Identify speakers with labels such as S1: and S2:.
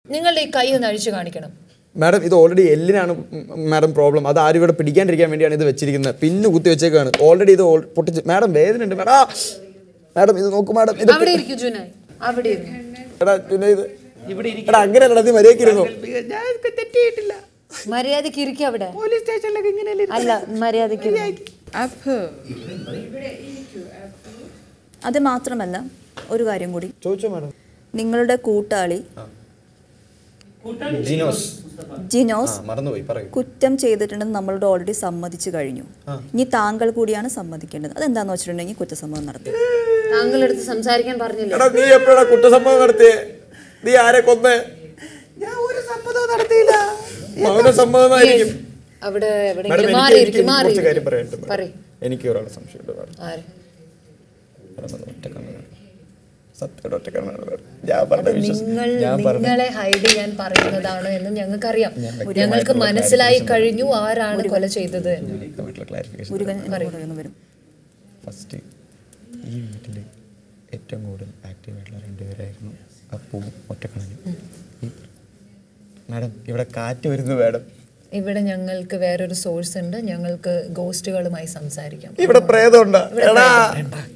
S1: നിങ്ങളുടെ ഈ കൈ ഒന്ന് അഴിച്ചു കാണിക്കണം
S2: മാഡം ഇത് ഓൾറെഡി എല്ലിനാണ് മാഡം പ്രോബ്ലം അത് ആരും ഇവിടെ പിടിക്കാണ്ടിരിക്കാൻ വേണ്ടിയാണ് ഇത് വെച്ചിരിക്കുന്നത് പിന്ന് കുത്തി വെച്ചേക്കാണ് ഓൾറെഡി ഇത് ഓൾ- പൊട്ടിച്ച് മാഡം വേദന ഉണ്ട് മാഡം മാഡം ഇത് നോക്കൂ മാഡം ഇത്
S1: അവിടെ ഇരിക്കൂ ജുനായ് അവിടെ ഇരുന്നു
S2: എടാ പിന്നെ ഇത് എടാ അങ്ങനെയല്ല നീ മര്യാദയ്ക്ക് ഇരുന്നോ
S3: ഞാൻ തെറ്റിയിട്ടില്ല
S1: മര്യാദക്ക് ഇരിക്കുക അവിടെ
S3: പോലീസ് സ്റ്റേഷനിലൊക്കെ ഇങ്ങനെ
S1: അല്ല മര്യാദക്ക് ഇരുന്നോ.
S3: അപ്പ്
S4: അത് മാത്രമല്ല ഒരു കാര്യം കൂടി
S2: ചോദിച്ചോ മാഡം
S4: നിങ്ങളുടെ കൂട്ടാളി
S2: ജിനോസ്
S4: ജിനോസ്
S2: മറന്നുപോയി പറയൂ
S4: കുറ്റം ചെയ്തിട്ടുണ്ടെന്ന് നമ്മളോട് ഓൾറെഡി സമ്മതിച്ചു കഴിഞ്ഞു ഇനി താങ്കൾ കൂടിയാണ് സമ്മതിക്കേണ്ടത് അതെന്താന്ന് വെച്ചിട്ടുണ്ടെങ്കിൽ കുറ്റസമ്മതം നടത്തും
S1: താങ്കളെടുത്ത് സംസാരിക്കാൻ പറഞ്ഞില്ലേ
S2: എടാ നീ എപ്പോഴാ കുറ്റസമ്മതം നടത്തിയേ നീ ആരെ കൊന്നേ
S3: ഞാൻ ഒരു സമ്മതവും നടത്തിയില്ല
S2: മൗന സമ്മതമായിരിക്കും
S1: അവിടെ
S2: മാഡം
S1: എവിടെയെങ്കിലും
S2: എനിക്ക്
S1: മാറി
S2: എനിക്ക്
S1: ഇരിക്കും മാറി
S2: കുറച്ച് കാര്യം പറയാനുണ്ട് മാഡം.
S1: പറയ്
S2: എനിക്ക് ഒരാളെ സംശയമുണ്ട് മാഡം
S1: ആര്
S2: മാഡം അത് ഒറ്റക്കണ്ണനാണ് സത്യമായിട്ട് ഒറ്റക്കണ്ണനാണ് മാഡം ഞാൻ പറഞ്ഞ വിശ്വസിച്ച്
S1: നിങ്ങൾ
S2: ഞാൻ പറഞ്ഞ
S1: നിങ്ങളെ ഹൈഡ് ചെയ്യാൻ പറയുന്നതാണ് എന്ന് ഞങ്ങൾക്കറിയാം
S2: ഞാൻ വ്യക്തമായിട്ടുള്ള
S1: ഞങ്ങൾക്ക്
S2: ഒരു
S1: മനസ്സിലായി
S2: clarification
S1: കഴിഞ്ഞു ആരാണ് കൊല ചെയ്തത് എന്ന്.
S2: വ്യക്തമായിട്ടുള്ള ക്ലാരിഫിക്കേഷൻ
S4: മുരുകൻ എന്നോട് ഒന്ന് വരും
S2: ഫസ്റ്റ് ഈ വീട്ടിൽ ഏറ്റവും കൂടുതൽ ആക്റ്റീവ് ആയിട്ടുള്ള രണ്ടുപേരായിരുന്നു അപ്പുവും ഒറ്റക്കണ്ണനും ഈ മാഡം ഇവിടെ കാറ്റ് വരുന്നു മാഡം
S1: ഇവിടെ ഞങ്ങൾക്ക് വേറൊരു സോഴ്സ് ഉണ്ട് ഞങ്ങൾക്ക് ഗോസ്റ്റുകളുമായി സംസാരിക്കാം
S2: ഇവിടെ പ്രേതമുണ്ടോ എടാ